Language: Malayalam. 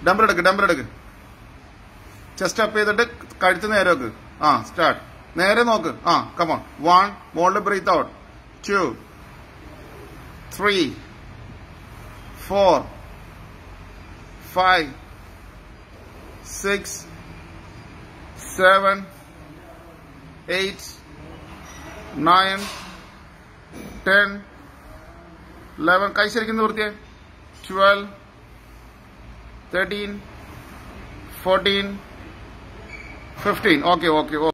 ഡംബർ എടുക്ക് ഡംബർ എടുക്ക് ചെസ്റ്റ് അപ്പ് ചെയ്തിട്ട് കഴുത്ത് നേരെ വെക്ക് ആ സ്റ്റാർട്ട് നേരെ നോക്ക് ആ കമോൺ വൺ മോളിൽ breathe out two three four five six seven eight nine ten eleven കൈ ശരിക്കും നിവൃത്തിയെ twelve thirteen fourteen fifteen okay okay